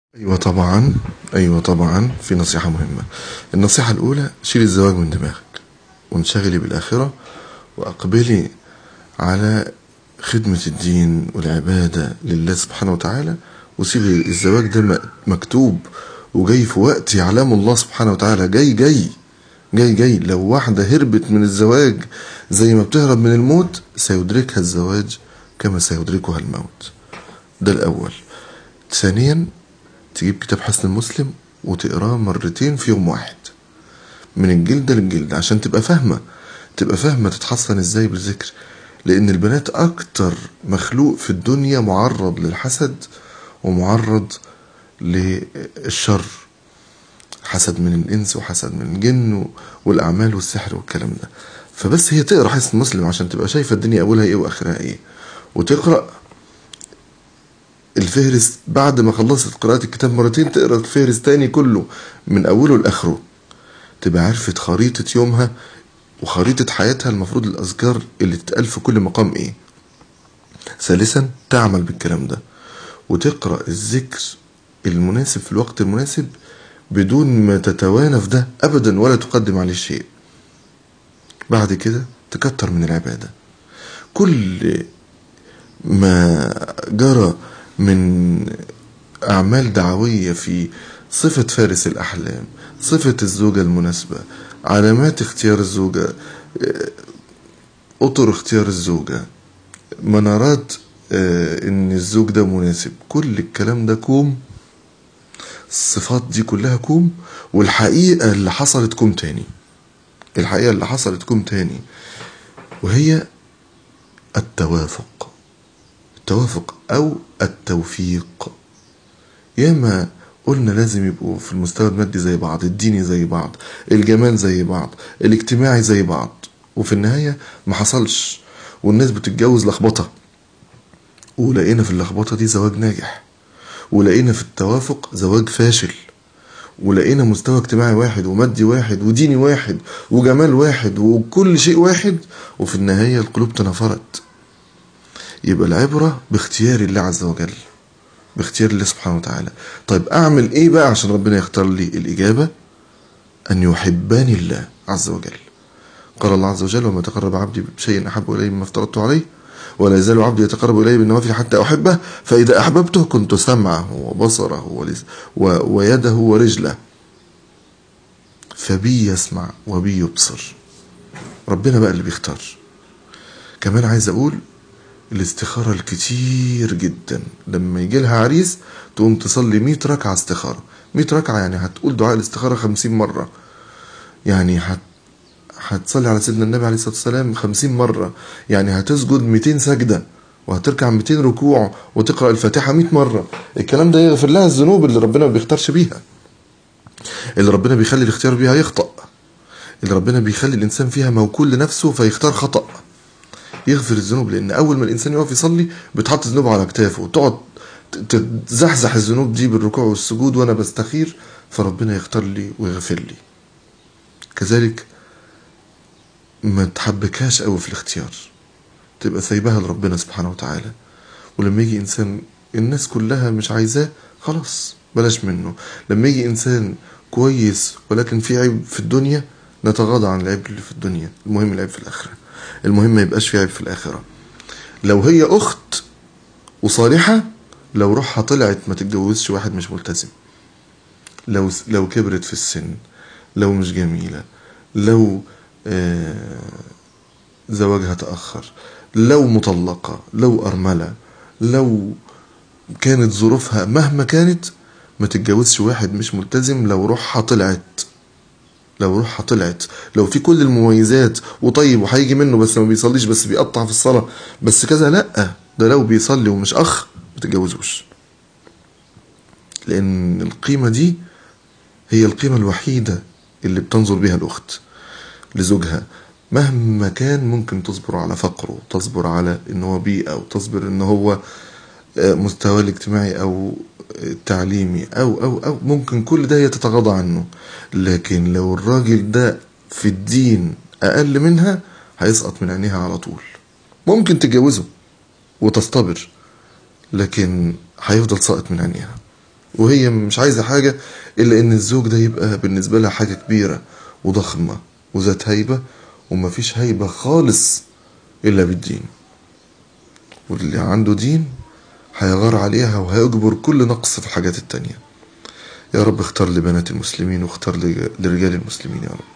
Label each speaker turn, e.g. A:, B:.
A: ايوه طبعا ايوه طبعا في نصيحة مهمة النصيحة الاولى شيل الزواج من دماغك وانشغلي بالاخرة واقبلي على خدمة الدين والعبادة لله سبحانه وتعالى وسيبي الزواج ده مكتوب وجاي في وقت يعلمه الله سبحانه وتعالى جاي جاي جاي جاي لو واحدة هربت من الزواج زي ما بتهرب من الموت سيدركها الزواج كما سيدركها الموت ده الأول ثانيا تجيب كتاب حسن المسلم وتقراه مرتين في يوم واحد من الجلدة للجلدة عشان تبقى فاهمة تبقى فاهمة تتحصن ازاي بالذكر لأن البنات أكتر مخلوق في الدنيا معرض للحسد ومعرض للشر حسد من الإنس وحسد من الجن والأعمال والسحر والكلام ده فبس هي تقرا حسن مسلم عشان تبقى شايفة الدنيا أولها إيه وآخرها إيه وتقرأ الفهرس بعد ما خلصت قراءة الكتاب مرتين تقرا الفهرس تاني كله من أوله لآخره تبقى عرفت خريطة يومها وخريطة حياتها المفروض الأذكار اللي تتقال في كل مقام إيه ثالثا تعمل بالكلام ده وتقرأ الذكر المناسب في الوقت المناسب بدون ما تتوانى في ده أبدا ولا تقدم عليه شيء بعد كده تكتر من العبادة كل ما جرى من أعمال دعوية في صفة فارس الأحلام صفة الزوجة المناسبة علامات اختيار الزوجة أطر اختيار الزوجة منارات ان الزوج ده مناسب كل الكلام ده كوم الصفات دي كلها كوم والحقيقة اللي حصلت كوم تاني الحقيقة اللي حصلت كوم تاني وهي التوافق التوافق او التوفيق ياما قلنا لازم يبقوا في المستوى المادي زي بعض الديني زي بعض الجمال زي بعض الاجتماعي زي بعض وفي النهاية ما حصلش والناس بتتجوز لخبطة ولقينا في اللخبطة دي زواج ناجح ولقينا في التوافق زواج فاشل ولقينا مستوى اجتماعي واحد ومادي واحد وديني واحد وجمال واحد وكل شيء واحد وفي النهاية القلوب تنافرت يبقى العبرة باختيار الله عز وجل باختيار الله سبحانه وتعالى طيب أعمل إيه بقى عشان ربنا يختار لي الإجابة أن يحبني الله عز وجل قال الله عز وجل وما تقرب عبدي بشيء أحب إليه مما افترضته عليه ولا يزال عبدي يتقرب إلي بالنوافل حتى أحبه فإذا أحببته كنت سمعه وبصره ولس و... ويده ورجله فبي يسمع وبي يبصر ربنا بقى اللي بيختار كمان عايز أقول الاستخارة الكتير جدا لما يجي لها عريس تقوم تصلي 100 ركعة استخارة 100 ركعة يعني هتقول دعاء الاستخارة 50 مرة يعني هت هتصلي على سيدنا النبي عليه الصلاة والسلام 50 مرة يعني هتسجد 200 سجدة وهتركع 200 ركوع وتقرأ الفاتحة 100 مرة الكلام ده يغفر لها الذنوب اللي ربنا ما بيختارش بيها اللي ربنا بيخلي الاختيار بيها يخطأ اللي ربنا بيخلي الإنسان فيها موكول لنفسه فيختار خطأ يغفر الذنوب لأن أول ما الإنسان يقف يصلي بتحط ذنوبه على كتافه وتقعد تزحزح الذنوب دي بالركوع والسجود وأنا بستخير فربنا يختار لي ويغفر لي كذلك ما تحبكهاش قوي في الاختيار تبقى سايبها لربنا سبحانه وتعالى ولما يجي انسان الناس كلها مش عايزاه خلاص بلاش منه لما يجي انسان كويس ولكن في عيب في الدنيا نتغاضى عن العيب اللي في الدنيا المهم العيب في الاخره المهم ما يبقاش في عيب في الاخره لو هي اخت وصالحه لو روحها طلعت ما تتجوزش واحد مش ملتزم لو لو كبرت في السن لو مش جميله لو آه زواجها تأخر لو مطلقة لو أرملة لو كانت ظروفها مهما كانت ما تتجوزش واحد مش ملتزم لو روحها طلعت لو روحها طلعت لو في كل المميزات وطيب وهيجي منه بس ما بيصليش بس بيقطع في الصلاة بس كذا لأ ده لو بيصلي ومش أخ ما تتجوزوش لأن القيمة دي هي القيمة الوحيدة اللي بتنظر بها الأخت لزوجها مهما كان ممكن تصبر على فقره تصبر على ان هو بيئة او تصبر ان هو مستواه الاجتماعي او التعليمي او او او ممكن كل ده يتتغاضى عنه لكن لو الراجل ده في الدين اقل منها هيسقط من عينيها على طول ممكن تتجوزه وتصطبر لكن هيفضل ساقط من عينيها وهي مش عايزة حاجة إلا إن الزوج ده يبقى بالنسبة لها حاجة كبيرة وضخمة وذات هيبة ومفيش هيبة خالص إلا بالدين واللي عنده دين هيغار عليها وهيجبر كل نقص في الحاجات التانية يا رب اختار لبنات المسلمين واختار لرجال المسلمين يا رب